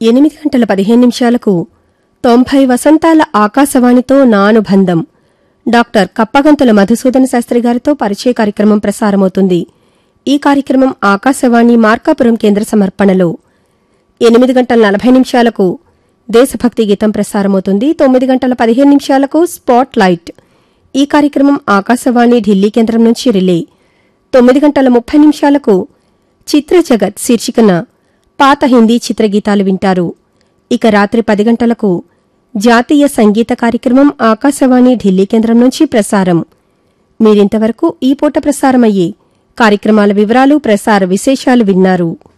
ఎనిమిది గంటల పదిహేను నిమిషాలకు తొంభై వసంతాల ఆకాశవాణితో నా అనుబంధం డాక్టర్ కప్పగంతుల మధుసూదన శాస్త్రి గారితో పరిచయ కార్యక్రమం ప్రసారమవుతుంది ఈ కార్యక్రమం ఆకాశవాణి మార్కాపురం కేంద్ర సమర్పణలో ఎనిమిది గంటల నలభై నిమిషాలకు దేశభక్తి గీతం ప్రసారమవుతుంది తొమ్మిది గంటల పదిహేను నిమిషాలకు స్పాట్ లైట్ ఈ కార్యక్రమం ఆకాశవాణి ఢిల్లీ కేంద్రం నుంచి రిలే తొమ్మిది గంటల ముప్పై నిమిషాలకు చిత్ర జగత్ శీర్షికన పాత హిందీ చిత్రగీతాలు వింటారు ఇక రాత్రి పది గంటలకు జాతీయ సంగీత కార్యక్రమం ఆకాశవాణి ఢిల్లీ కేంద్రం నుంచి ప్రసారం మీరింతవరకు ఈ పూట ప్రసారమయ్యే కార్యక్రమాల వివరాలు ప్రసార విశేషాలు విన్నారు